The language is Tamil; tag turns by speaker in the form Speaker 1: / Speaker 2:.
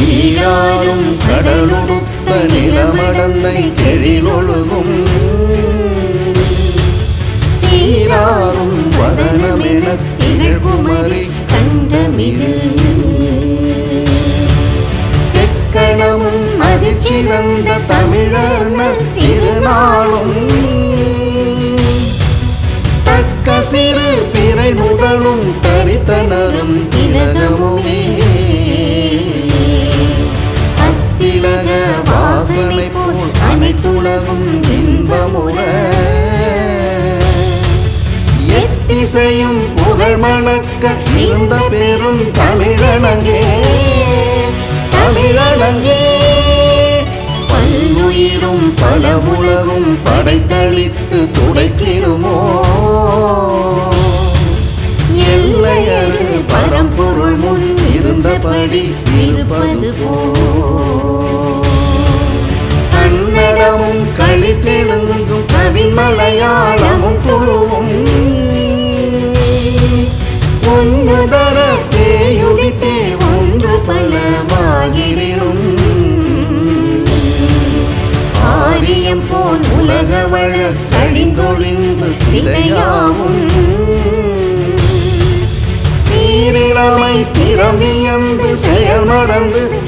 Speaker 1: நீராறும் கடலுடுத்த நிலமடந்தை கெழிலொழுகும் சீராறும் வதனமென திகழ்குமரி கண்டமிதில் எக்கணமும் அதிர்ச்சிறந்த தமிழர் நல் திருநாளும் தக்க சிறு பிறை முதலும் தரித்தனரும் திலகமுமே அத்திலக வாசனை போல் அனைத்துலகும் இன்பமுற எத்திசையும் புகழ் மணக்க இருந்த பெரும் தமிழனங்கே தமிழனங்கே பல்லுயிரும் பல உலகும் படைத்தளித்து துடைக்கிடுமோ எல்லையறு பரம்பொருள் முன் இருந்தபடி இருப்பது போ கன்னடமும் களித்தெழுந்தும் கவி மலையாளமும் குழுவும் உன்னுதர தேயுதித்தே ஒன்று பலவாகிடினும் ஆரியம் போல் உலக வழக்கழிந்தொழிந்து சிதையாவும் சீரிழமை திறமியந்து செயல் மறந்து